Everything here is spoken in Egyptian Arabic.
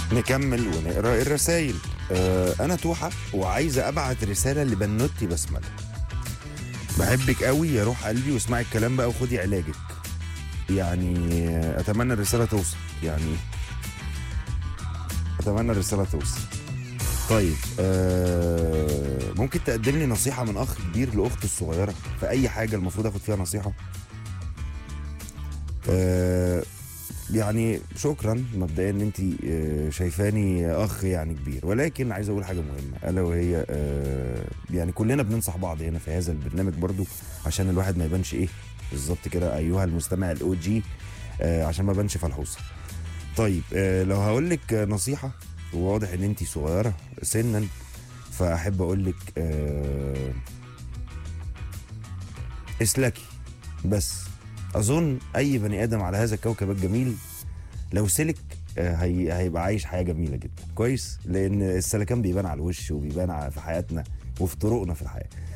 نكمل ونقرا الرسائل آه انا توحة وعايزه ابعت رساله لبنوتي بسمله بحبك قوي يا روح قلبي واسمعي الكلام بقى وخدي علاجك يعني آه، اتمنى الرساله توصل يعني اتمنى الرساله توصل طيب آه ممكن تقدم لي نصيحه من اخ كبير لاخته الصغيره في اي حاجه المفروض اخد فيها نصيحه آه يعني شكرا مبدئيا ان انت آه، شايفاني اخ يعني كبير ولكن عايز اقول حاجه مهمه الا وهي آه، يعني كلنا بننصح بعض هنا في هذا البرنامج برضو عشان الواحد ما يبانش ايه بالظبط كده ايها المستمع الاو جي عشان ما يبانش فلحوسه طيب آه، لو هقول لك آه، نصيحه وواضح ان انت صغيره سنا فاحب اقول لك آه، اسلكي بس اظن اي بني ادم على هذا الكوكب الجميل لو سلك آه، هي هيبقى عايش حياه جميله جدا كويس لان السلكان بيبان على الوش وبيبان على- في حياتنا وفي طرقنا في الحياه